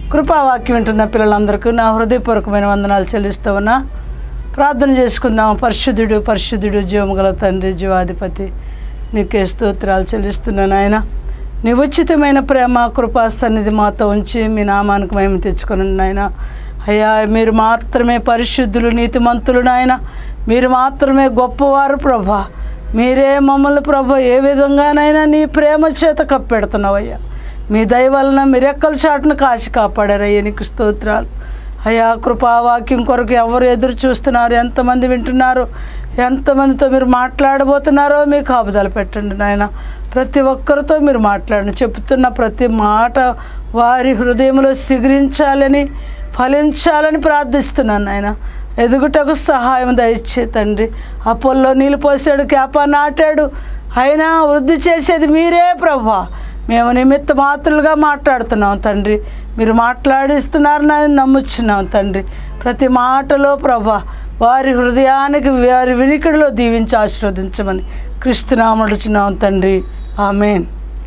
కృపావాక్యం వింటున్న పిల్లలందరికీ నా హృదయపూర్వకమైన వందనాలు చెల్లిస్తూ ఉన్నా ప్రార్థన చేసుకుందాం పరిశుద్ధుడు పరిశుద్ధుడు జీవముగల తండ్రి జీవాధిపతి నీకే స్తోత్రాలు చెల్లిస్తున్నాను ఆయన నీ ఉచితమైన ప్రేమ కృపా సన్నిధి మాతో ఉంచి మీ నామానికి మేము తెచ్చుకుని నాయన అయ్యా మీరు మాత్రమే పరిశుద్ధులు నీతిమంతులు నాయన మీరు మాత్రమే గొప్పవారు ప్రభా మీరే మమ్మల్ని ప్రభా ఏ విధంగానైనా నీ ప్రేమ చేత కప్పెడుతున్నావయ్యా మీ దయ వలన మీ రెక్కల చాటును కాచి కాపాడారయ్యా నీకు స్తోత్రాలు అయ్యా కృపావాక్యం కొరకు ఎవరు ఎదురు చూస్తున్నారు ఎంతమంది వింటున్నారు ఎంతమందితో మీరు మాట్లాడబోతున్నారో మీ కాపుదల పెట్టండి నాయన ప్రతి ఒక్కరితో మీరు మాట్లాడండి చెప్తున్న ప్రతి మాట వారి హృదయంలో సిగురించాలని ఫలించాలని ప్రార్థిస్తున్నాను నాయన ఎదుగుటకు సహాయం దయచే తండ్రి అపోల్లో నీళ్ళు పోసాడు కేప నాటాడు అయినా వృద్ధి చేసేది మీరే ప్రభా మేము నిమిత్త మాత్రులుగా మాట్లాడుతున్నాం తండ్రి మీరు మాట్లాడిస్తున్నారని నమ్ముచున్నాం తండ్రి ప్రతి మాటలో ప్రభా వారి హృదయానికి వారి వినికిడిలో దీవించి ఆశీర్వదించమని క్రీస్తునామడుచున్నాం తండ్రి ఆమెన్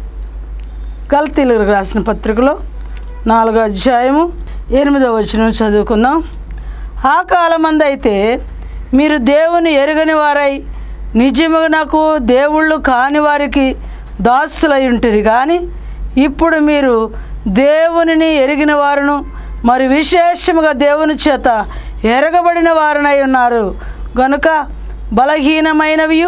గల్తీలకు రాసిన పత్రికలో నాలుగో అధ్యాయము ఎనిమిదో వచనం చదువుకుందాం ఆ కాలమందు అయితే మీరు దేవుని ఎరగని వారై నిజమునకు దేవుళ్ళు కాని వారికి దాసులై ఉంటుంది కానీ ఇప్పుడు మీరు దేవునిని ఎరిగిన వారును మరి విశేషముగా దేవుని చేత ఎరగబడిన వారనై ఉన్నారు గనుక బలహీనమైనవి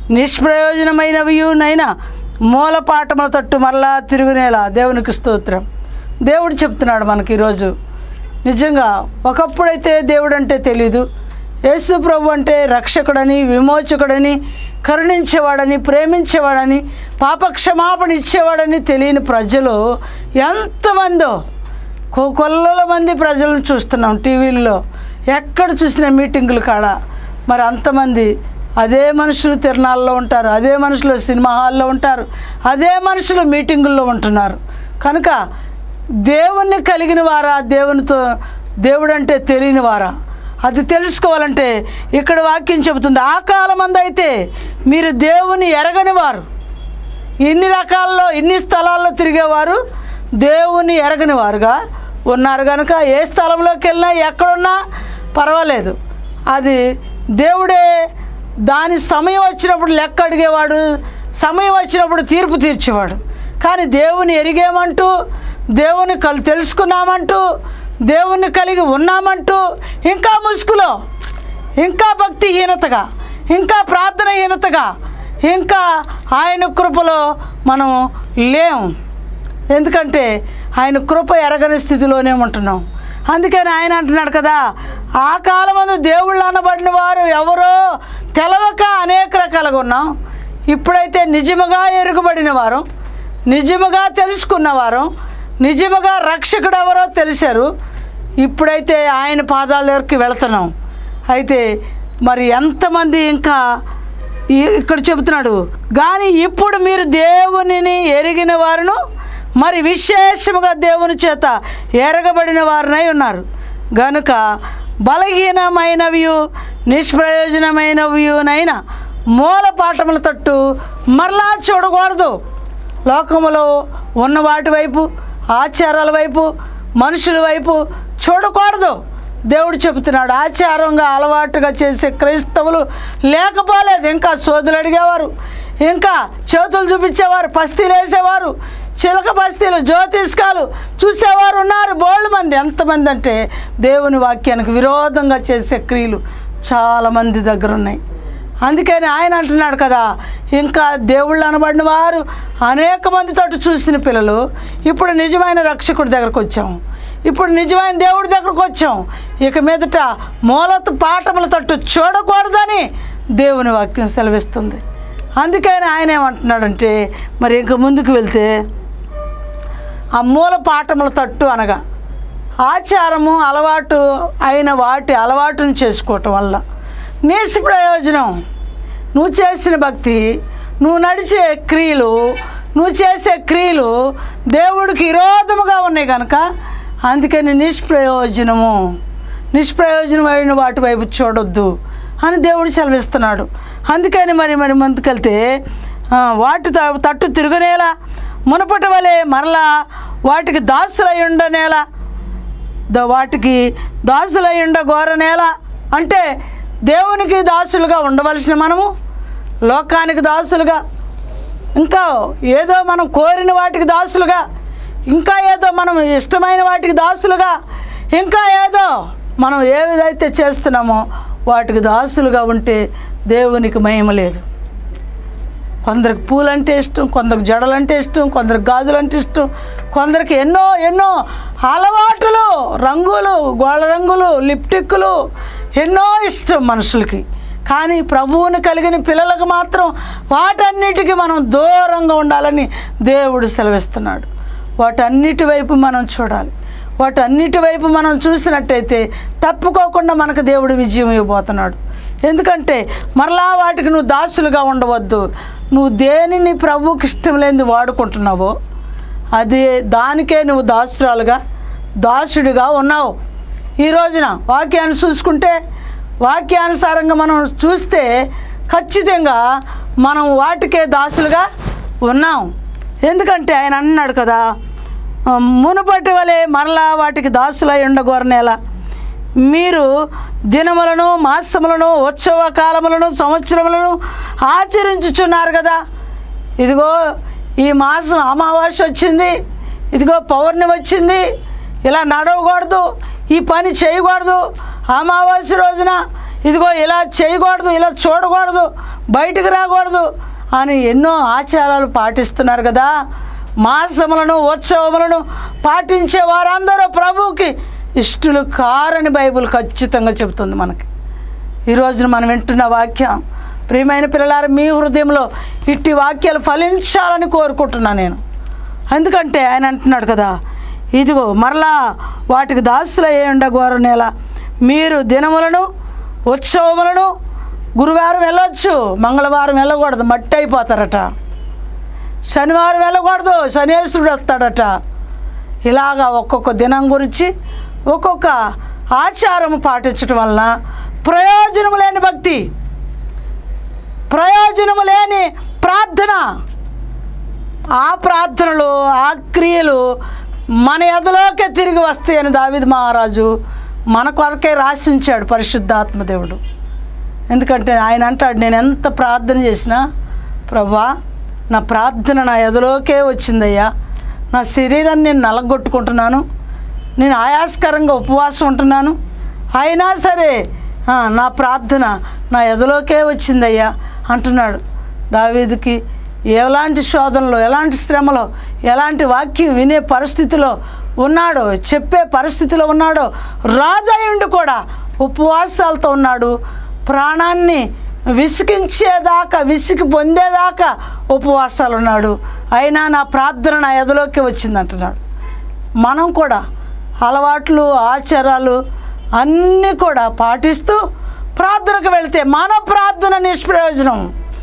నిష్ప్రయోజనమైనవియునైనా మూలపాఠముల తట్టు మరలా తిరుగునేలా దేవునికి స్తోత్రం దేవుడు చెప్తున్నాడు మనకి ఈరోజు నిజంగా ఒకప్పుడైతే దేవుడు అంటే తెలీదు యేసు ప్రభు అంటే రక్షకుడని విమోచకుడని కరుణించేవాడని ప్రేమించేవాడని పాపక్షమాపణ ఇచ్చేవాడని తెలియని ప్రజలు ఎంతమందో కో- కొల్లల మంది ప్రజలను చూస్తున్నాం టీవీల్లో ఎక్కడ చూసిన మీటింగులు కాడ మరి అంతమంది అదే మనుషులు తిరణాల్లో ఉంటారు అదే మనుషులు సినిమా హాల్లో ఉంటారు అదే మనుషులు మీటింగుల్లో ఉంటున్నారు కనుక దేవుణ్ణి కలిగిన వారా దేవునితో దేవుడు అంటే తెలియని వారా అది తెలుసుకోవాలంటే ఇక్కడ వాక్యం చెబుతుంది ఆ కాలమంది అయితే మీరు దేవుని ఎరగని వారు ఇన్ని రకాల్లో ఇన్ని స్థలాల్లో తిరిగేవారు దేవుని ఎరగని వారుగా ఉన్నారు కనుక ఏ స్థలంలోకి వెళ్ళినా ఎక్కడున్నా పర్వాలేదు అది దేవుడే దాని సమయం వచ్చినప్పుడు లెక్క అడిగేవాడు సమయం వచ్చినప్పుడు తీర్పు తీర్చేవాడు కానీ దేవుని ఎరిగేమంటూ దేవుని కలు తెలుసుకున్నామంటూ దేవుణ్ణి కలిగి ఉన్నామంటూ ఇంకా ముసుగులో ఇంకా భక్తిహీనతగా ఇంకా ప్రార్థనహీనతగా ఇంకా ఆయన కృపలో మనం లేం ఎందుకంటే ఆయన కృప ఎరగని స్థితిలోనే ఉంటున్నాం అందుకని ఆయన అంటున్నాడు కదా ఆ కాలమందు దేవుళ్ళు అనబడిన వారు ఎవరో తెలవక అనేక రకాలుగా ఉన్నాం ఇప్పుడైతే నిజముగా ఎరుగుబడిన వారు నిజముగా తెలుసుకున్నవారు నిజముగా రక్షకుడు ఎవరో తెలిసారు ఇప్పుడైతే ఆయన పాదాల దగ్గరికి వెళుతున్నాం అయితే మరి ఎంతమంది ఇంకా ఈ- ఇక్కడ చెబుతున్నాడు కానీ ఇప్పుడు మీరు దేవునిని ఎరిగిన వారును మరి విశేషముగా దేవుని చేత ఎరగబడిన వారినై ఉన్నారు గనుక బలహీనమైనవి నిష్ప్రయోజనమైనవినైనా మూల పాఠముల తట్టు మరలా చూడకూడదు లోకములో ఉన్న వాటి వైపు ఆచారాల వైపు మనుషుల వైపు చూడకూడదు దేవుడు చెబుతున్నాడు ఆచారంగా అలవాటుగా చేసే క్రైస్తవులు లేకపోలేదు ఇంకా సోదులు అడిగేవారు ఇంకా చేతులు చూపించేవారు పస్తీలు వేసేవారు చిలక బస్తీలు జ్యోతిష్కాలు చూసేవారు ఉన్నారు బోళ్ళు మంది ఎంతమంది అంటే దేవుని వాక్యానికి విరోధంగా చేసే క్రియలు చాలామంది దగ్గర ఉన్నాయి అందుకని ఆయన అంటున్నాడు కదా ఇంకా దేవుళ్ళు అనబడిన వారు అనేక మంది తోటి చూసిన పిల్లలు ఇప్పుడు నిజమైన రక్షకుడి దగ్గరకు వచ్చాం ఇప్పుడు నిజమైన దేవుడి దగ్గరకు వచ్చాం ఇక మీదట మూలత పాఠముల తట్టు చూడకూడదని దేవుని వాక్యం సెలవిస్తుంది అందుకని ఆయన ఏమంటున్నాడంటే మరి ఇంక ముందుకు వెళ్తే ఆ మూల పాఠముల తట్టు అనగా ఆచారము అలవాటు అయిన వాటి అలవాటును చేసుకోవటం వల్ల నిష్ప్రయోజనం నువ్వు చేసిన భక్తి నువ్వు నడిచే క్రియలు నువ్వు చేసే క్రియలు దేవుడికి విరోధముగా ఉన్నాయి కనుక అందుకని నిష్ప్రయోజనము నిష్ప్రయోజనమైన వాటి వైపు చూడొద్దు అని దేవుడు సెలవిస్తున్నాడు అందుకని మరి మరి ముందుకెళ్తే ఆ, వాటి త- తట్టు తిరుగునేలా మునపటి వలె మరలా వాటికి దాసులై ఉండనేలా ద వాటికి దాసులై ఉండ ఘోర నేల అంటే దేవునికి దాసులుగా ఉండవలసిన మనము లోకానికి దాసులుగా ఇంకా ఏదో మనం కోరిన వాటికి దాసులుగా ఇంకా ఏదో మనం ఇష్టమైన వాటికి దాసులుగా ఇంకా ఏదో మనం ఏ విధైతే చేస్తున్నామో వాటికి దాసులుగా ఉంటే దేవునికి మహిమ లేదు కొందరికి పూలంటే ఇష్టం కొందరికి జడలంటే ఇష్టం కొందరికి గాజులంటే ఇష్టం కొందరికి ఎన్నో ఎన్నో అలవాటులు రంగులు గోళ్ళ రంగులు లిప్టిక్లు ఎన్నో ఇష్టం మనుషులకి కానీ ప్రభువుని కలిగిన పిల్లలకు మాత్రం వాటన్నిటికీ మనం దూరంగా ఉండాలని దేవుడు సెలవిస్తున్నాడు వాటన్నిటి వైపు మనం చూడాలి వాటన్నిటి వైపు మనం చూసినట్టయితే తప్పుకోకుండా మనకు దేవుడు విజయం ఇవ్వబోతున్నాడు ఎందుకంటే మరలా వాటికి నువ్వు దాసులుగా ఉండవద్దు నువ్వు దేనిని ప్రభువుకి ఇష్టం లేనిది వాడుకుంటున్నావో అది దానికే నువ్వు దాసురాలుగా దాసుడిగా ఉన్నావు ఈ రోజున వాక్యాన్ని చూసుకుంటే వాక్యానుసారంగా మనం చూస్తే ఖచ్చితంగా మనం వాటికే దాసులుగా ఉన్నాం ఎందుకంటే ఆయన అన్నాడు కదా "ఆ, మునుపటి వలె మరలా వాటికి దాసులై ఉండగోరనేలా మీరు దినములను మాసములను ఉత్సవ కాలములను సంవత్సరములను ఆచరించుచున్నారు కదా ఇదిగో ఈ మాసం అమావాస్య వచ్చింది ఇదిగో పౌర్ణమి వచ్చింది ఇలా నడవకూడదు ఈ పని చేయకూడదు అమావాస్య రోజున ఇదిగో ఇలా చేయకూడదు ఇలా చూడకూడదు బయటికి రాకూడదు అని ఎన్నో ఆచారాలు పాటిస్తున్నారు కదా మాసములను ఉత్సవములను పాటించే వారందరూ ప్రభువుకి ఇష్టలు కారని బైబిల్ ఖచ్చితంగా చెబుతుంది మనకి ఈ రోజున మనం వింటున్న వాక్యం ప్రియమైన పిల్లలారు మీ హృదయంలో ఇట్టి వాక్యాలు ఫలించాలని కోరుకుంటున్నాను నేను ఎందుకంటే ఆయన అంటున్నాడు కదా ఇదిగో మరలా వాటికి దాసులు అయ్యి ఉండగోర నేల మీరు దినములను ఉత్సవములను గురువారం వెళ్ళొచ్చు మంగళవారం వెళ్ళకూడదు మట్టి అయిపోతారట శనివారం వెళ్ళకూడదు శనేశ్వరుడు వస్తాడట ఇలాగా ఒక్కొక్క దినం గురించి ఒక్కొక్క ఆచారం పాటించడం వలన ప్రయోజనము లేని భక్తి ప్రయోజనము లేని ప్రార్థన ఆ ప్రార్థనలు ఆ క్రియలు మన ఎదలోకే తిరిగి వస్తాయని దావిద్ మహారాజు మన కొరకే రాసి ఉంచాడు పరిశుద్ధాత్మ దేవుడు ఎందుకంటే ఆయన అంటాడు నేను ఎంత ప్రార్థన చేసినా ప్రభా నా ప్రార్థన నా ఎదలోకే వచ్చిందయ్యా నా శరీరాన్ని నేను నలగొట్టుకుంటున్నాను నేను ఆయాస్కరంగా ఉపవాసం ఉంటున్నాను అయినా సరే ఆ, నా ప్రార్థన నా ఎదలోకే వచ్చిందయ్యా అంటున్నాడు దావీదుకి ఎలాంటి శోధనలో ఎలాంటి శ్రమలో ఎలాంటి వాక్యం వినే పరిస్థితిలో ఉన్నాడో చెప్పే పరిస్థితిలో ఉన్నాడో రాజాయుండి కూడా ఉపవాసాలతో ఉన్నాడు ప్రాణాన్ని విసిగించేదాకా విసిగి పొందేదాకా ఉపవాసాలు ఉన్నాడు అయినా నా ప్రార్థన నా ఎదలోకి వచ్చింది అంటున్నాడు మనం కూడా అలవాట్లు ఆచారాలు అన్నీ కూడా పాటిస్తూ ప్రార్థనకు వెళితే మన ప్రార్థన నిష్ప్రయోజనం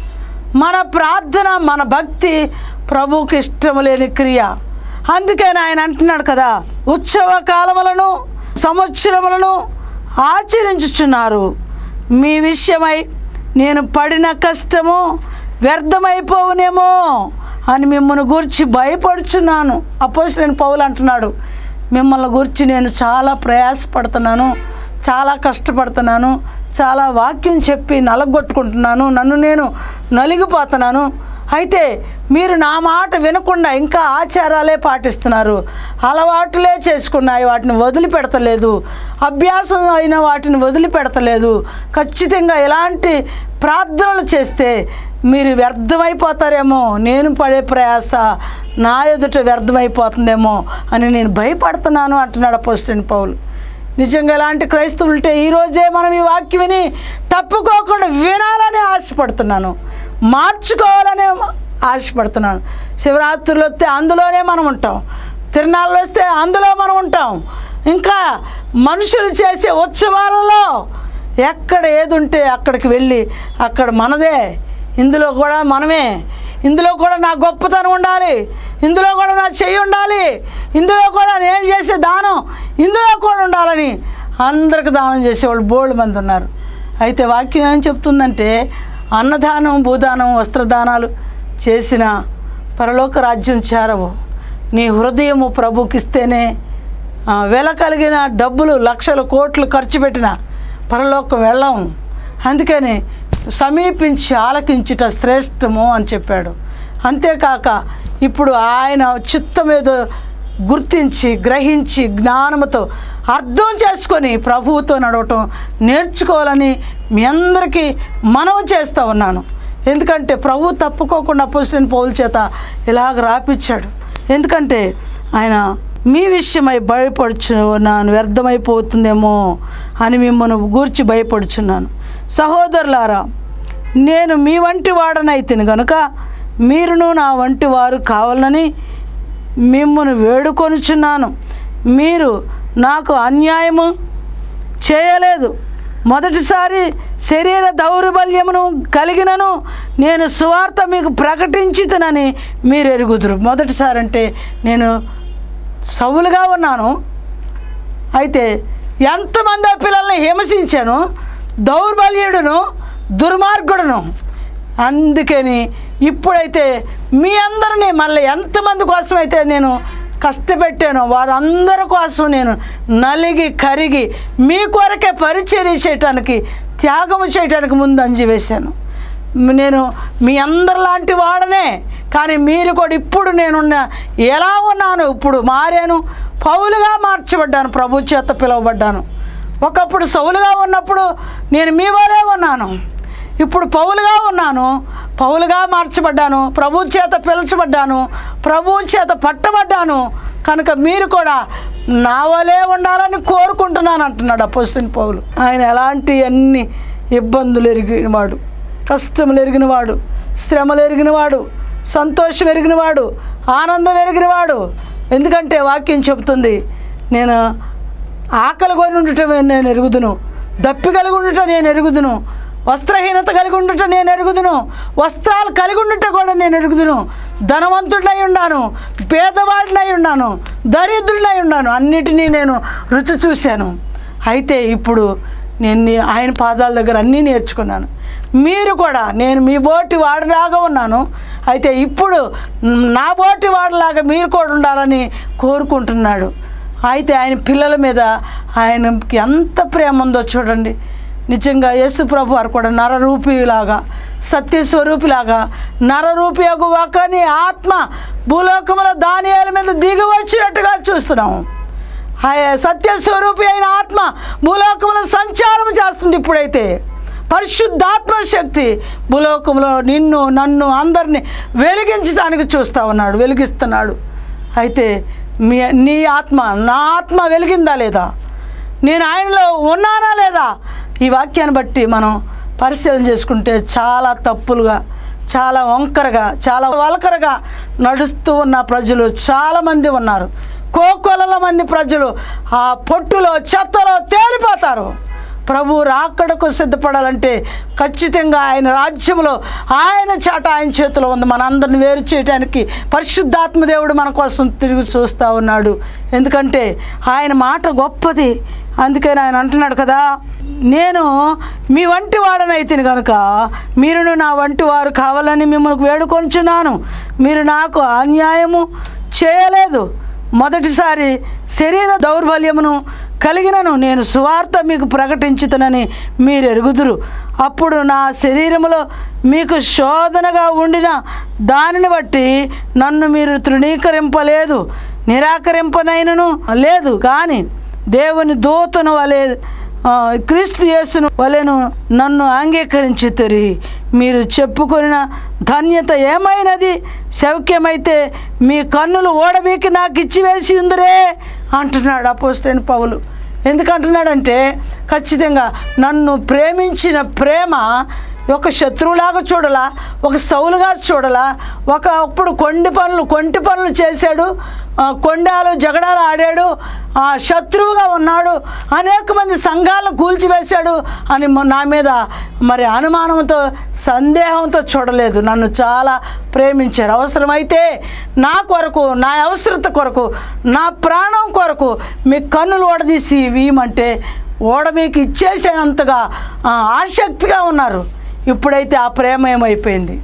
మన ప్రార్థన మన భక్తి ప్రభువుకి ఇష్టం లేని క్రియ అందుకని ఆయన అంటున్నాడు కదా ఉత్సవ కాలములను సంవత్సరములను ఆచరించుచున్నారు మీ విషయమై నేను పడిన కష్టము వ్యర్థమైపోవునేమో అని మిమ్మల్ని గురించి భయపడుచున్నాను అపోజ్ నేను పౌలు అంటున్నాడు మిమ్మల్ని గురించి నేను చాలా ప్రయాసపడుతున్నాను చాలా కష్టపడుతున్నాను చాలా వాక్యం చెప్పి నలగొట్టుకుంటున్నాను నన్ను నేను నలిగిపోతున్నాను అయితే మీరు నా మాట వినకుండా ఇంకా ఆచారాలే పాటిస్తున్నారు అలవాటులే చేసుకున్నాయి వాటిని వదిలిపెడతలేదు అభ్యాసం అయిన వాటిని వదిలిపెడతలేదు ఖచ్చితంగా ఎలాంటి ప్రార్థనలు చేస్తే మీరు వ్యర్థమైపోతారేమో నేను పడే ప్రయాస నా ఎదుట వ్యర్థమైపోతుందేమో అని నేను భయపడుతున్నాను అంటున్నాడు అపోస్టన్ పౌలు నిజంగా ఇలాంటి క్రైస్తవులు ఉంటే ఈరోజే మనం ఈ వాక్యం విని తప్పుకోకుండా వినాలని ఆశపడుతున్నాను మార్చుకోవాలనే ఆశపడుతున్నాను శివరాత్రులు వస్తే అందులోనే మనం ఉంటాం తిరునాళ్ళు వస్తే అందులో మనం ఉంటాం ఇంకా మనుషులు చేసే ఉత్సవాలలో ఎక్కడ ఏది ఉంటే అక్కడికి వెళ్ళి అక్కడ మనదే ఇందులో కూడా మనమే ఇందులో కూడా నా గొప్పతనం ఉండాలి ఇందులో కూడా నా చెయ్యి ఉండాలి ఇందులో కూడా నేను చేసే దానం ఇందులో కూడా ఉండాలని అందరికి దానం చేసేవాళ్ళు బోల్డ్ మంది ఉన్నారు అయితే వాక్యం ఏం చెప్తుందంటే అన్నదానం భూదానం వస్త్రదానాలు చేసిన పరలోక రాజ్యం చేరవు నీ హృదయము ప్రభుకిస్తేనే ఆ, వెల కలిగిన డబ్బులు లక్షలు కోట్లు ఖర్చు పెట్టిన పరలోకం వెళ్ళాం అందుకని సమీపించి ఆలకించుట శ్రేష్టము అని చెప్పాడు అంతేకాక ఇప్పుడు ఆయన చిత్తం ఏదో గుర్తించి గ్రహించి జ్ఞానముతో అర్థం చేసుకొని ప్రభువుతో నడవటం నేర్చుకోవాలని మీ అందరికీ మనవి చేస్తూ ఉన్నాను ఎందుకంటే ప్రభు తప్పుకోకుండా పుస్తకం పౌల చేత ఇలాగ రాపిచ్చాడు ఎందుకంటే ఆయన మీ విషయమై భయపడుచున్నాను వ్యర్థమైపోతుందేమో అని మిమ్మల్ని గూర్చి భయపడుచున్నాను సహోదరులారా నేను మీ వంటి వాడనైతిని కనుక మీరును నా వంటి వారు కావాలని మిమ్మల్ని వేడుకొనుచున్నాను మీరు నాకు అన్యాయము చేయలేదు మొదటిసారి శరీర దౌర్బల్యమును కలిగినను నేను సువార్త మీకు ప్రకటించుతునని మీరు ఎరుగుదురు మొదటిసారి అంటే నేను సవులుగా ఉన్నాను అయితే ఎంతమంది ఆ పిల్లల్ని హింసించాను దౌర్బల్యుడును దుర్మార్గుడును అందుకని ఇప్పుడైతే మీ అందరినీ మళ్ళీ ఎంతమంది కోసం అయితే నేను కష్టపెట్టానో వారందరి కోసం నేను నలిగి కరిగి మీ కొరకే పరిచర్య చేయటానికి త్యాగము చేయటానికి ముందు అంజి వేశాను నేను మీ అందరిలాంటి వాడనే కానీ మీరు కూడా ఇప్పుడు నేనున్న ఎలా ఉన్నాను ఇప్పుడు మారాను పౌలుగా మార్చబడ్డాను ప్రభు చేత పిలువబడ్డాను ఒకప్పుడు సౌలుగా ఉన్నప్పుడు నేను మీ వలే ఉన్నాను ఇప్పుడు పౌలుగా ఉన్నాను పౌలుగా మార్చబడ్డాను ప్రభు చేత పిలచబడ్డాను ప్రభు చేత పట్టబడ్డాను కనుక మీరు కూడా నా వలే ఉండాలని కోరుకుంటున్నాను అంటున్నాడు అపోస్తుని పౌలు ఆయన ఎలాంటి అన్ని ఇబ్బందులు ఎరిగినవాడు కష్టములు ఎరిగినవాడు శ్రమలు ఎరిగినవాడు సంతోషం ఎరిగినవాడు ఆనందం ఎరిగినవాడు ఎందుకంటే వాక్యం చెబుతుంది నేను ఆకలి కొని ఉండటం నేను ఎరుగుదును దప్పి కలిగి ఉండటం నేను ఎరుగుదును వస్త్రహీనత కలిగి ఉండటం నేను ఎరుగుదును వస్త్రాలు కలిగి ఉండటం కూడా నేను ఎరుగుదును ధనవంతుడినై ఉన్నాను పేదవాడినై ఉన్నాను దరిద్రుడినై ఉన్నాను అన్నిటినీ నేను రుచి చూశాను అయితే ఇప్పుడు నేను నీ- ఆయన పాదాల దగ్గర అన్నీ నేర్చుకున్నాను మీరు కూడా నేను మీ బోటి వాడిలాగా ఉన్నాను అయితే ఇప్పుడు నా బోటి వాడిలాగా మీరు కూడా ఉండాలని కోరుకుంటున్నాడు అయితే ఆయన పిల్లల మీద ఆయనకి ఎంత ప్రేమ ఉందో చూడండి నిజంగా యేసు ప్రభు వారు కూడా నరరూపిలాగా సత్యస్వరూపిలాగా నరరూపి ఒకని ఆత్మ భూలోకముల దానియాల మీద దిగి వచ్చినట్టుగా చూస్తున్నాము ఆయన సత్యస్వరూపి అయిన ఆత్మ భూలోకంలో సంచారం చేస్తుంది ఇప్పుడైతే పరిశుద్ధాత్మ శక్తి భూలోకంలో నిన్ను నన్ను అందరినీ వెలిగించడానికి చూస్తూ ఉన్నాడు వెలిగిస్తున్నాడు అయితే మీ నీ ఆత్మ నా ఆత్మ వెలిగిందా లేదా నేను ఆయనలో ఉన్నానా లేదా ఈ వాక్యాన్ని బట్టి మనం పరిశీలన చేసుకుంటే చాలా తప్పులుగా చాలా వంకరగా చాలా వలకరగా నడుస్తూ ఉన్న ప్రజలు చాలామంది ఉన్నారు కోకొలల మంది ప్రజలు ఆ పొట్టులో చెత్తలో తేలిపోతారు ప్రభు రాకడకు సిద్ధపడాలంటే ఖచ్చితంగా ఆయన రాజ్యంలో ఆయన చాట ఆయన చేతిలో ఉంది మనందరిని వేరు చేయడానికి పరిశుద్ధాత్మ దేవుడు మన కోసం తిరిగి చూస్తూ ఉన్నాడు ఎందుకంటే ఆయన మాట గొప్పది అందుకని ఆయన అంటున్నాడు కదా నేను మీ వంటి వాడనైతిని కనుక మీరును నా వంటి వారు కావాలని మిమ్మల్ని వేడుకొంచున్నాను మీరు నాకు అన్యాయము చేయలేదు మొదటిసారి శరీర దౌర్బల్యమును కలిగినను నేను సువార్త మీకు ప్రకటించుతానని మీరు ఎరుగుదురు అప్పుడు నా శరీరములో మీకు శోధనగా ఉండిన దానిని బట్టి నన్ను మీరు తృణీకరింపలేదు నిరాకరింపనైనను లేదు కానీ దేవుని దూతను వలె ఆ, క్రీస్తు యేసును వలెను నన్ను అంగీకరించి తిరిగి మీరు చెప్పుకొనిన ధన్యత ఏమైనది సౌఖ్యమైతే మీ కన్నులు ఓడబీకి నాకు ఇచ్చివేసి ఉందిరే అంటున్నాడు అపోస్టైన పౌలు ఎందుకంటున్నాడంటే ఖచ్చితంగా నన్ను ప్రేమించిన ప్రేమ ఒక శత్రువులాగా చూడలా ఒక సౌలుగా చూడలా ఒక అప్పుడు కొండి పనులు కొంటి పనులు చేశాడు ఆ, కొండాలు జగడాలు ఆడాడు ఆ శత్రువుగా ఉన్నాడు అనేక మంది సంఘాలను కూల్చివేశాడు అని మొ- నా మీద మరి అనుమానంతో సందేహంతో చూడలేదు నన్ను చాలా ప్రేమించారు అవసరమైతే నా కొరకు నా అవసరత కొరకు నా ప్రాణం కొరకు మీ కన్నులు ఓడదీసి వీయమంటే ఓడ మీకు ఇచ్చేసేంతగా ఆ, ఆసక్తిగా ఉన్నారు ఇప్పుడైతే ఆ ప్రేమ ఏమైపోయింది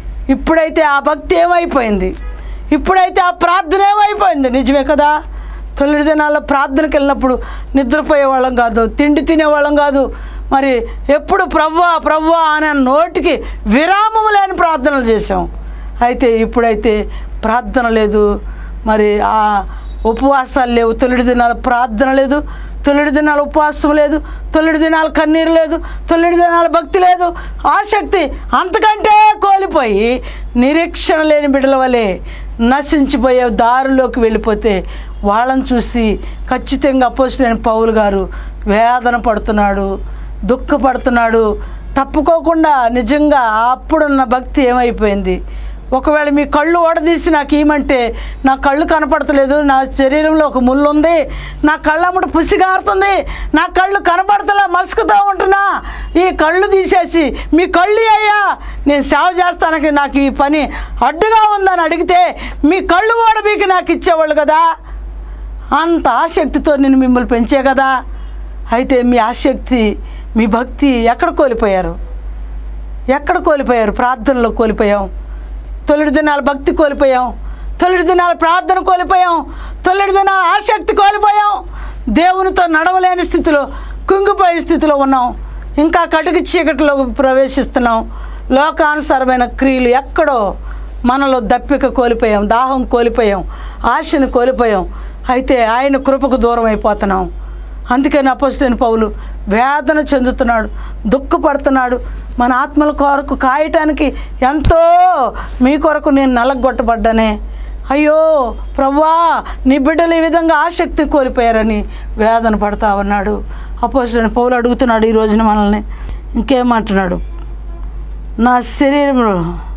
ఇప్పుడైతే ఆ భక్తి ఏమైపోయింది ఇప్పుడైతే ఆ ప్రార్థన ఏమైపోయింది నిజమే కదా తొలి దినాల్లో ప్రార్థనకి వెళ్ళినప్పుడు నిద్రపోయే వాళ్ళం కాదు తిండి తినేవాళ్ళం కాదు మరి ఎప్పుడు ప్రవ్వా ప్రవ్వా అనే నోటికి విరామం లేని ప్రార్థనలు చేసాం అయితే ఇప్పుడైతే ప్రార్థన లేదు మరి ఆ ఉపవాసాలు లేవు తొలిడి దినాల ప్రార్థన లేదు తొలిడి దినాల ఉపవాసం లేదు తొలిడి దినాల కన్నీరు లేదు తొలిడి దినాల భక్తి లేదు ఆసక్తి అంతకంటే కోల్పోయి నిరీక్షణ లేని బిడ్డల వలె నశించిపోయే దారిలోకి వెళ్ళిపోతే వాళ్ళని చూసి ఖచ్చితంగా అపోజిట్ పౌలు గారు వేదన పడుతున్నాడు దుఃఖపడుతున్నాడు తప్పుకోకుండా నిజంగా అప్పుడున్న భక్తి ఏమైపోయింది ఒకవేళ మీ కళ్ళు ఓడదీసి నాకు ఏమంటే నా కళ్ళు కనపడతలేదు నా శరీరంలో ఒక ముళ్ళు ఉంది నా కళ్ళమ్మట పుసిగారుతుంది నా కళ్ళు కనపడతలే మసుకుతూ ఉంటున్నా ఈ కళ్ళు తీసేసి మీ కళ్ళు అయ్యా నేను సేవ చేస్తానికి నాకు ఈ పని అడ్డుగా ఉందని అడిగితే మీ కళ్ళు ఓడబీకి నాకు ఇచ్చేవాళ్ళు కదా అంత ఆసక్తితో నేను మిమ్మల్ని పెంచే కదా అయితే మీ ఆసక్తి మీ భక్తి ఎక్కడ కోల్పోయారు ఎక్కడ కోల్పోయారు ప్రార్థనలో కోల్పోయాం తొలిడి దినాల భక్తి కోల్పోయాం తొలిడి దినాల ప్రార్థన కోల్పోయాం తొలిడి దినాల ఆసక్తి కోల్పోయాం దేవునితో నడవలేని స్థితిలో కుంగిపోయిన స్థితిలో ఉన్నాం ఇంకా కటికి చీకటిలోకి ప్రవేశిస్తున్నాం లోకానుసారమైన క్రియలు ఎక్కడో మనలో దప్పిక కోల్పోయాం దాహం కోల్పోయాం ఆశను కోల్పోయాం అయితే ఆయన కృపకు దూరం అయిపోతున్నాం అందుకని అపోజిట్ పౌలు వేదన చెందుతున్నాడు దుఃఖపడుతున్నాడు మన ఆత్మల కొరకు కాయటానికి ఎంతో మీ కొరకు నేను నలగొట్టబడ్డానే అయ్యో ప్రవ్వా నీ బిడ్డలు ఈ విధంగా ఆసక్తి కోల్పోయారని వేదన పడతా ఉన్నాడు అపోజిట్ పౌలు అడుగుతున్నాడు ఈ రోజున మనల్ని ఇంకేమంటున్నాడు నా శరీరంలో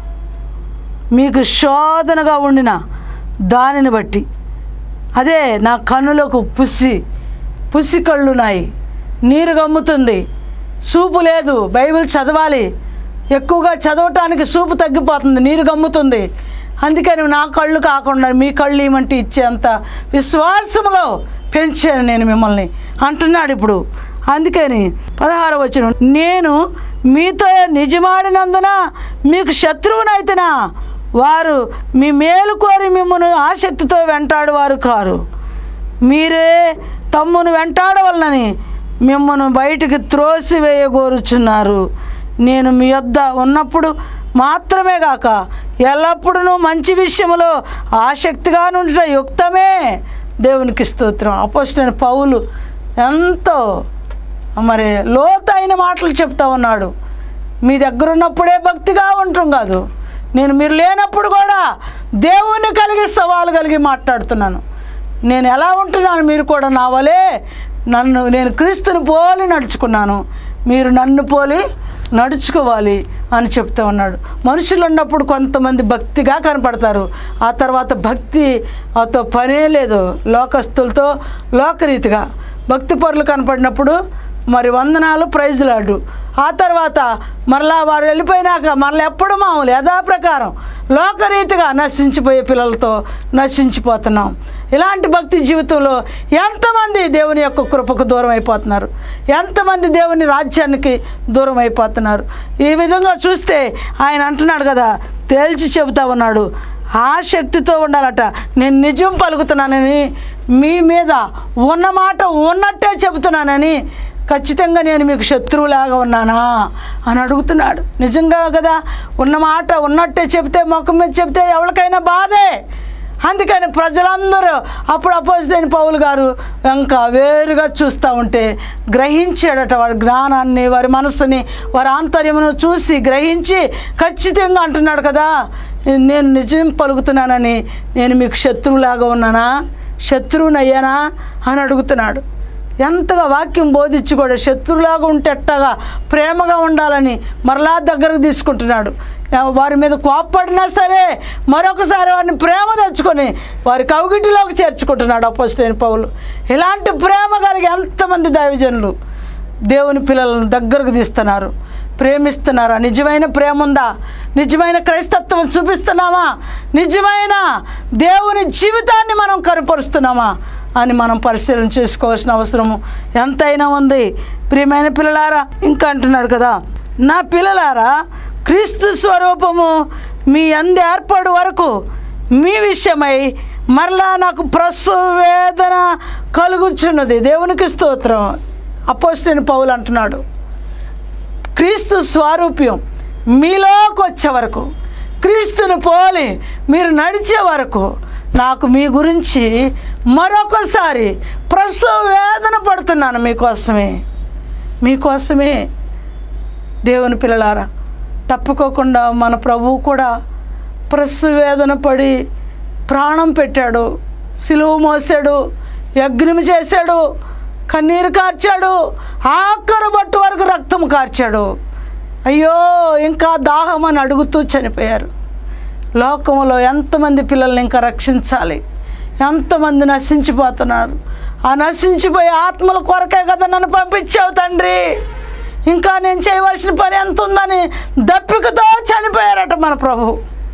మీకు శోధనగా ఉండిన దానిని బట్టి అదే నా కన్నులకు పుసి పుసి కళ్ళు నాయి నీరు గమ్ముతుంది చూపు లేదు బైబిల్ చదవాలి ఎక్కువగా చదవటానికి చూపు తగ్గిపోతుంది నీరు గమ్ముతుంది అందుకని నా కళ్ళు కాకుండా మీ కళ్ళు ఏమంటే ఇచ్చేంత విశ్వాసంలో పెంచాను నేను మిమ్మల్ని అంటున్నాడు ఇప్పుడు అందుకని పదహారు వచ్చిన నేను మీతో నిజమాడినందున మీకు శత్రువునైతేనా వారు మీ మేలు కోరి మిమ్మల్ని ఆసక్తితో వెంటాడువారు కారు మీరే తమ్మును వెంటాడవలనని మిమ్మల్ని బయటికి త్రోసివేయగోరుచున్నారు నేను మీ యొద్ద ఉన్నప్పుడు మాత్రమే కాక ఎల్లప్పుడూ మంచి విషయంలో ఆసక్తిగా నుండి యుక్తమే దేవునికి స్తోత్రం అపోజిట్ పౌలు ఎంతో మరి లోతైన మాటలు చెప్తా ఉన్నాడు మీ దగ్గర ఉన్నప్పుడే భక్తిగా ఉండటం కాదు నేను మీరు లేనప్పుడు కూడా దేవుణ్ణి కలిగి సవాలు కలిగి మాట్లాడుతున్నాను నేను ఎలా ఉంటున్నాను మీరు కూడా నా వలే నన్ను నేను క్రీస్తుని పోలి నడుచుకున్నాను మీరు నన్ను పోలి నడుచుకోవాలి అని చెప్తా ఉన్నాడు మనుషులు ఉన్నప్పుడు కొంతమంది భక్తిగా కనపడతారు ఆ తర్వాత భక్తి అతో పనే లేదు లోకస్తులతో లోకరీతిగా భక్తి పరులు కనపడినప్పుడు మరి వందనాలు ప్రైజులాడు ఆ తర్వాత మరలా వారు వెళ్ళిపోయినాక మరలా ఎప్పుడు మామూలు యథాప్రకారం లోకరీతిగా నశించిపోయే పిల్లలతో నశించిపోతున్నాం ఇలాంటి భక్తి జీవితంలో ఎంతమంది దేవుని యొక్క కృపకు దూరం అయిపోతున్నారు ఎంతమంది దేవుని రాజ్యానికి దూరం అయిపోతున్నారు ఈ విధంగా చూస్తే ఆయన అంటున్నాడు కదా తేల్చి చెబుతా ఉన్నాడు ఆసక్తితో ఉండాలట నేను నిజం పలుకుతున్నానని మీ మీద ఉన్న మాట ఉన్నట్టే చెబుతున్నానని ఖచ్చితంగా నేను మీకు శత్రువులాగా ఉన్నానా అని అడుగుతున్నాడు నిజంగా కదా ఉన్న మాట ఉన్నట్టే చెప్తే ముఖం మీద చెప్తే ఎవరికైనా బాధే అందుకని ప్రజలందరూ అప్పుడు అపోజిట్ అయిన పౌలు గారు ఇంకా వేరుగా చూస్తూ ఉంటే గ్రహించాడట వారి జ్ఞానాన్ని వారి మనసుని వారి ఆంతర్యమును చూసి గ్రహించి ఖచ్చితంగా అంటున్నాడు కదా నేను నిజం పలుకుతున్నానని నేను మీకు శత్రువులాగా ఉన్నానా శత్రువునయ్యానా అని అడుగుతున్నాడు ఎంతగా వాక్యం బోధించి కూడా శత్రువులాగా ఉంటే ఎట్టగా ప్రేమగా ఉండాలని మరలా దగ్గరకు తీసుకుంటున్నాడు వారి మీద కోప్పడినా సరే మరొకసారి వారిని ప్రేమ తెచ్చుకొని వారి కౌగిటిలోకి చేర్చుకుంటున్నాడు అపోజిట్ పౌలు ఇలాంటి ప్రేమ కలిగి ఎంతమంది దైవజనులు దేవుని పిల్లలను దగ్గరకు తీస్తున్నారు ప్రేమిస్తున్నారా నిజమైన ప్రేమ ఉందా నిజమైన క్రైస్తత్వం చూపిస్తున్నామా నిజమైన దేవుని జీవితాన్ని మనం కనపరుస్తున్నామా అని మనం పరిశీలన చేసుకోవాల్సిన అవసరము ఎంతైనా ఉంది ప్రియమైన పిల్లలారా ఇంకా అంటున్నాడు కదా నా పిల్లలారా క్రీస్తు స్వరూపము మీ అంది ఏర్పడు వరకు మీ విషయమై మరలా నాకు ప్రసవ వేదన కలుగుచున్నది దేవునికి స్తోత్రం అపోజిట్ పౌలు అంటున్నాడు క్రీస్తు స్వారూప్యం మీలోకి వచ్చే వరకు క్రీస్తుని పోలి మీరు నడిచే వరకు నాకు మీ గురించి మరొకసారి ప్రసవ వేదన పడుతున్నాను మీకోసమే మీకోసమే దేవుని పిల్లలారా తప్పుకోకుండా మన ప్రభువు కూడా ప్రసవ వేదన పడి ప్రాణం పెట్టాడు సిలువ మోసాడు యజ్ఞం చేశాడు కన్నీరు కార్చాడు ఆఖరు బట్టు వరకు రక్తం కార్చాడు అయ్యో ఇంకా దాహం అని అడుగుతూ చనిపోయారు లోకంలో ఎంతమంది పిల్లల్ని ఇంకా రక్షించాలి ఎంతమంది నశించిపోతున్నారు ఆ నశించిపోయే ఆత్మల కొరకే కదా నన్ను పంపించావు తండ్రి ఇంకా నేను చేయవలసిన పని ఎంత ఉందని దప్పికతో చనిపోయారట మన ప్రభు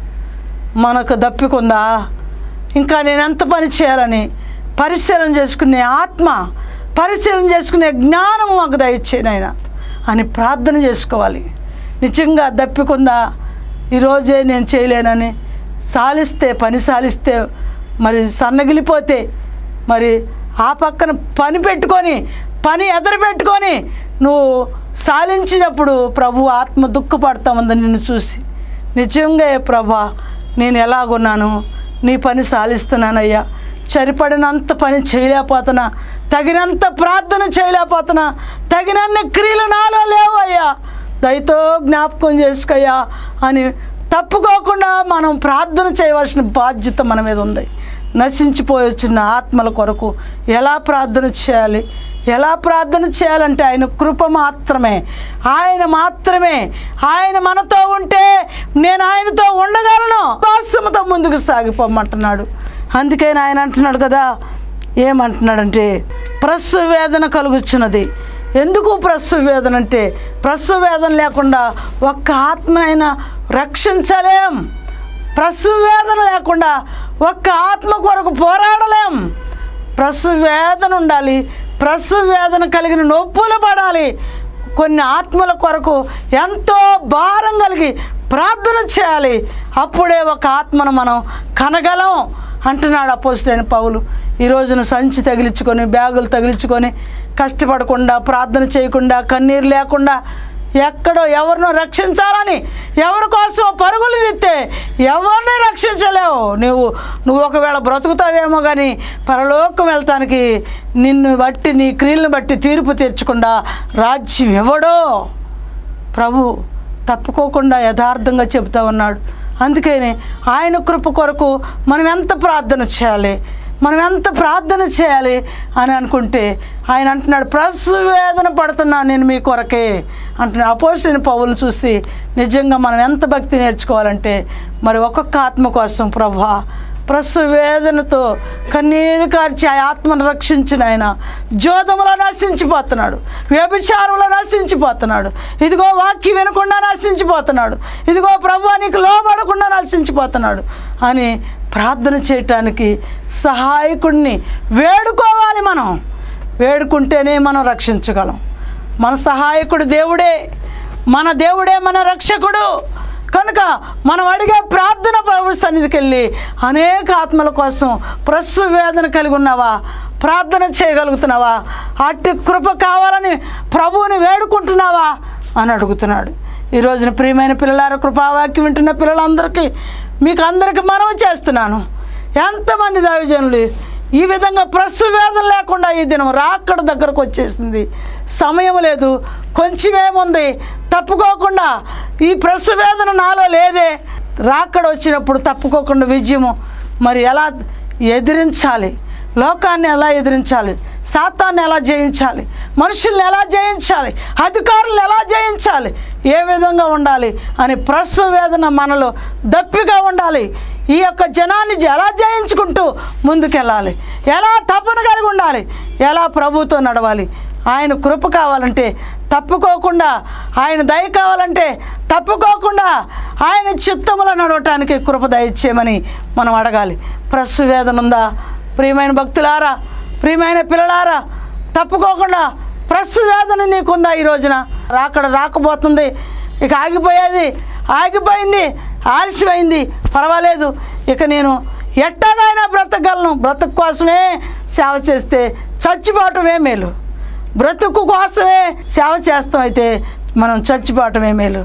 మనకు దప్పికుందా ఇంకా నేను ఎంత పని చేయాలని పరిశీలన చేసుకునే ఆత్మ పరిశీలన చేసుకునే జ్ఞానం మాకు దయచేనైనా అని ప్రార్థన చేసుకోవాలి నిజంగా దప్పికుందా ఈరోజే నేను చేయలేనని సాలిస్తే పని సాలిస్తే మరి సన్నగిలిపోతే మరి ఆ పక్కన పని పెట్టుకొని పని ఎదరు పెట్టుకొని నువ్వు సాలించినప్పుడు ప్రభు ఆత్మ దుఃఖపడతా ఉందని నిన్ను చూసి నిజంగా ప్రభా నేను ఎలాగున్నాను నీ పని సాలిస్తున్నానయ్యా సరిపడినంత పని చేయలేకపోతున్నా తగినంత ప్రార్థన చేయలేకపోతున్నా తగినన్ని క్రియలు నాలో లేవయ్యా దయతో జ్ఞాపకం చేసుకయ్యా అని తప్పుకోకుండా మనం ప్రార్థన చేయవలసిన బాధ్యత మన మీద ఉంది నశించిపోయొచ్చిన ఆత్మల కొరకు ఎలా ప్రార్థన చేయాలి ఎలా ప్రార్థన చేయాలంటే ఆయన కృప మాత్రమే ఆయన మాత్రమే ఆయన మనతో ఉంటే నేను ఆయనతో ఉండగలను వాస్తవతో ముందుకు సాగిపోమంటున్నాడు అందుకే ఆయన అంటున్నాడు కదా ఏమంటున్నాడంటే ప్రస్సు వేదన కలుగుచున్నది ఎందుకు ప్రస్సు వేదన అంటే ప్రస్సు వేదన లేకుండా ఒక్క ఆత్మనైనా రక్షించలేం ప్రస్సు వేదన లేకుండా ఒక్క ఆత్మ కొరకు పోరాడలేం ప్రస్సు వేదన ఉండాలి ప్రస్సు వేదన కలిగిన నొప్పులు పడాలి కొన్ని ఆత్మల కొరకు ఎంతో భారం కలిగి ప్రార్థన చేయాలి అప్పుడే ఒక ఆత్మను మనం కనగలం అంటున్నాడు అపోజిటైన పౌలు ఈ రోజున సంచి తగిలించుకొని బ్యాగులు తగిలించుకొని కష్టపడకుండా ప్రార్థన చేయకుండా కన్నీరు లేకుండా ఎక్కడో ఎవరినో రక్షించాలని ఎవరి కోసం పరుగులు తిత్తే ఎవరిని రక్షించలేవు నువ్వు నువ్వు ఒకవేళ బ్రతుకుతావేమో కానీ పరలోకం వెళ్తానికి నిన్ను బట్టి నీ క్రియలను బట్టి తీర్పు తీర్చకుండా రాజ్యం ఎవడో ప్రభు తప్పుకోకుండా యథార్థంగా చెబుతా ఉన్నాడు అందుకని ఆయన కృప కొరకు మనం ఎంత ప్రార్థన చేయాలి మనం ఎంత ప్రార్థన చేయాలి అని అనుకుంటే ఆయన అంటున్నాడు ప్రసవేదన పడుతున్నా నేను మీ కొరకే అంటున్నాడు అపోజిట్ పౌలు చూసి నిజంగా మనం ఎంత భక్తి నేర్చుకోవాలంటే మరి ఒక్కొక్క ఆత్మ కోసం ప్రభా ప్రసవేదనతో కన్నీరు కార్చి ఆ ఆత్మను రక్షించిన ఆయన జోదములో నశించిపోతున్నాడు వ్యభిచారంలో నశించిపోతున్నాడు ఇదిగో వాక్యం వినకుండా నశించిపోతున్నాడు ఇదిగో ప్రభు నీకు లోబడకుండా నశించిపోతున్నాడు అని ప్రార్థన చేయటానికి సహాయకుడిని వేడుకోవాలి మనం వేడుకుంటేనే మనం రక్షించగలం మన సహాయకుడు దేవుడే మన దేవుడే మన రక్షకుడు కనుక మనం అడిగే ప్రార్థన ప్రభు సన్నిధికి వెళ్ళి అనేక ఆత్మల కోసం ప్రస్సు వేదన కలిగి ఉన్నావా ప్రార్థన చేయగలుగుతున్నావా అట్టి కృప కావాలని ప్రభువుని వేడుకుంటున్నావా అని అడుగుతున్నాడు ఈ రోజున ప్రియమైన పిల్లలార కృపావాక్యం వింటున్న పిల్లలందరికీ మీకు అందరికీ మనవి చేస్తున్నాను ఎంతమంది దైవజనులు ఈ విధంగా ప్రస్సు వేదన లేకుండా ఈ దినం రాకడ దగ్గరకు వచ్చేసింది సమయం లేదు కొంచెమేముంది తప్పుకోకుండా ఈ ప్రస్సు వేదన నాలో లేదే రాకడ వచ్చినప్పుడు తప్పుకోకుండా విజయము మరి ఎలా ఎదిరించాలి లోకాన్ని ఎలా ఎదిరించాలి సాతాన్ని ఎలా జయించాలి మనుషుల్ని ఎలా జయించాలి అధికారులను ఎలా జయించాలి ఏ విధంగా ఉండాలి అని ప్రసవ వేదన మనలో దప్పిగా ఉండాలి ఈ యొక్క జనాన్ని ఎలా జయించుకుంటూ ముందుకెళ్ళాలి ఎలా తపన కలిగి ఉండాలి ఎలా ప్రభుతో నడవాలి ఆయన కృప కావాలంటే తప్పుకోకుండా ఆయన దయ కావాలంటే తప్పుకోకుండా ఆయన చిత్తములో నడవటానికి కృప దయచేయమని మనం అడగాలి ప్రస్సు వేదన ఉందా ప్రియమైన భక్తులారా ప్రియమైన పిల్లలారా తప్పుకోకుండా ప్రస్సు వేదన నీకుందా ఈ రోజున రాకడ రాకపోతుంది ఇక ఆగిపోయేది ఆగిపోయింది ఆలస్యమైంది పర్వాలేదు ఇక నేను ఎట్టగైనా బ్రతకగలను బ్రతుకు కోసమే సేవ చేస్తే చచ్చిపోవటమే మేలు బ్రతుకు కోసమే సేవ చేస్తాం అయితే మనం చచ్చిపోవటమే మేలు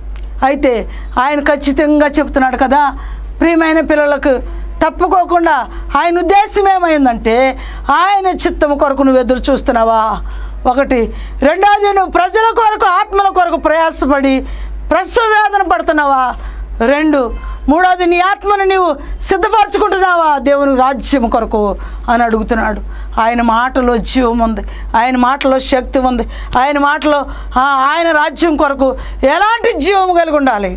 అయితే ఆయన ఖచ్చితంగా చెప్తున్నాడు కదా ప్రియమైన పిల్లలకు తప్పుకోకుండా ఆయన ఉద్దేశం ఏమైందంటే ఆయన చిత్తము కొరకు నువ్వు ఎదురు చూస్తున్నావా ఒకటి రెండవది నువ్వు ప్రజల కొరకు ఆత్మల కొరకు ప్రయాసపడి ప్రసవ వేదన పడుతున్నావా రెండు మూడవది నీ ఆత్మను నీవు సిద్ధపరచుకుంటున్నావా దేవుని రాజ్యం కొరకు అని అడుగుతున్నాడు ఆయన మాటలో జీవం ఉంది ఆయన మాటలో శక్తి ఉంది ఆయన మాటలో ఆ, ఆయన రాజ్యం కొరకు ఎలాంటి జీవం కలిగి ఉండాలి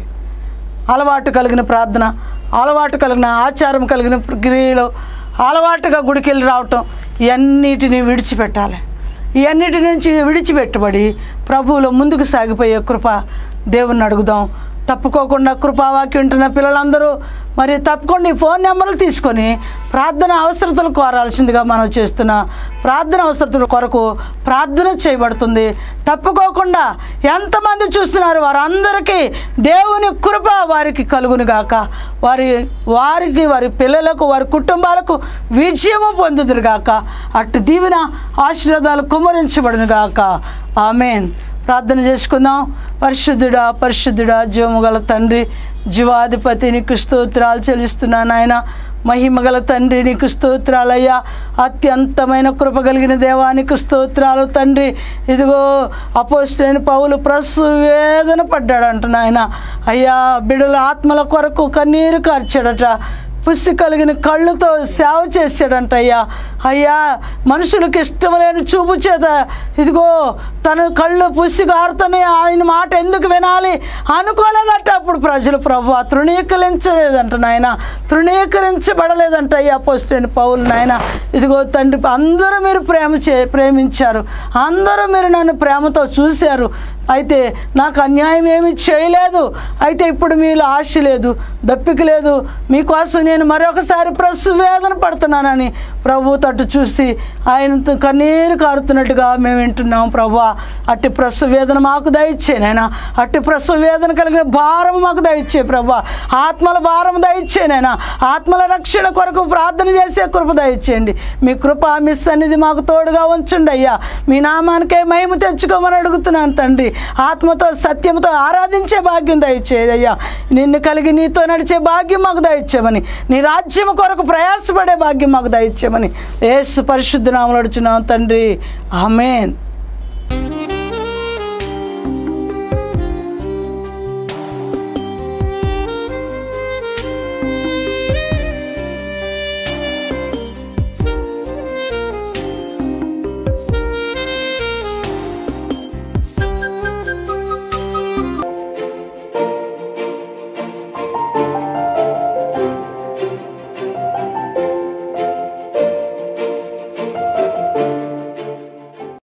అలవాటు కలిగిన ప్రార్థన అలవాటు కలిగిన ఆచారం కలిగిన క్రియలు అలవాటుగా గుడికి వెళ్ళి రావటం ఇవన్నిటిని విడిచిపెట్టాలి ఇవన్నిటి నుంచి విడిచిపెట్టబడి ప్రభువులో ముందుకు సాగిపోయే కృప దేవుణ్ణి అడుగుదాం తప్పుకోకుండా కృపావాక్యం ఉంటున్న పిల్లలందరూ మరి తప్పకుండా ఈ ఫోన్ నెంబర్లు తీసుకొని ప్రార్థన అవసరతలు కోరాల్సిందిగా మనం చేస్తున్న ప్రార్థన అవసరతల కొరకు ప్రార్థన చేయబడుతుంది తప్పుకోకుండా ఎంతమంది చూస్తున్నారు వారందరికీ దేవుని కృప వారికి కలుగును గాక వారి వారికి వారి పిల్లలకు వారి కుటుంబాలకు విజయము పొందుదురు గాక అటు దీవెన ఆశీర్వాదాలు కుమ్మరించబడును గాక ఆమెన్ ప్రార్థన చేసుకుందాం పరిశుద్ధుడా పరిశుద్ధుడా జీవము గల తండ్రి జీవాధిపతి నీకు స్తోత్రాలు చెల్లిస్తున్నాను ఆయన మహిమగల తండ్రి నీకు స్తోత్రాలయ్యా అత్యంతమైన కృప కలిగిన దేవానికి స్తోత్రాలు తండ్రి ఇదిగో అపోస్టైన పౌలు ప్రసు వేదన పడ్డాడంట నాయన అయ్యా బిడ్డల ఆత్మల కొరకు కన్నీరు కార్చాడట పుసి కలిగిన కళ్ళుతో సేవ చేశాడంట అయ్యా అయ్యా మనుషులకు ఇష్టం లేని చూపు చేత ఇదిగో తన కళ్ళు పుసి కారుతున్నాయి ఆయన మాట ఎందుకు వినాలి అనుకోలేదట అప్పుడు ప్రజలు ప్రభు తృణీకరించలేదంట నాయన తృణీకరించబడలేదంట అయ్యా పోస్టైన పౌలు నాయన ఇదిగో తండ్రి అందరూ మీరు ప్రేమ చే ప్రేమించారు అందరూ మీరు నన్ను ప్రేమతో చూశారు అయితే నాకు అన్యాయం ఏమీ చేయలేదు అయితే ఇప్పుడు మీలో ఆశ లేదు దప్పిక లేదు మీకోసం నేను మరొకసారి ప్రసు వేదన పడుతున్నానని ప్రభు తట్టు చూసి ఆయన కన్నీరు కారుతున్నట్టుగా మేము వింటున్నాం ప్రభు అట్టి ప్రసవ వేదన మాకు దయచ్చే నాయన అట్టి ప్రసవ వేదన కలిగిన భారం మాకు దయచ్చే ప్రభు ఆత్మల భారం దయచ్చే నాయన ఆత్మల రక్షణ కొరకు ప్రార్థన చేసే కృప దయచేయండి మీ కృప మీ సన్నిధి మాకు తోడుగా ఉంచండి అయ్యా మీ నామానికే మహిమ తెచ్చుకోమని అడుగుతున్నాను తండ్రి ఆత్మతో సత్యంతో ఆరాధించే భాగ్యం దయచేది అయ్యా నిన్ను కలిగి నీతో నడిచే భాగ్యం మాకు దయచేయమని నీ రాజ్యం కొరకు ప్రయాసపడే భాగ్యం మాకు దయచేయమని ఏసు పరిశుద్ధ నామలు అడుచున్నాం తండ్రి ఆమెన్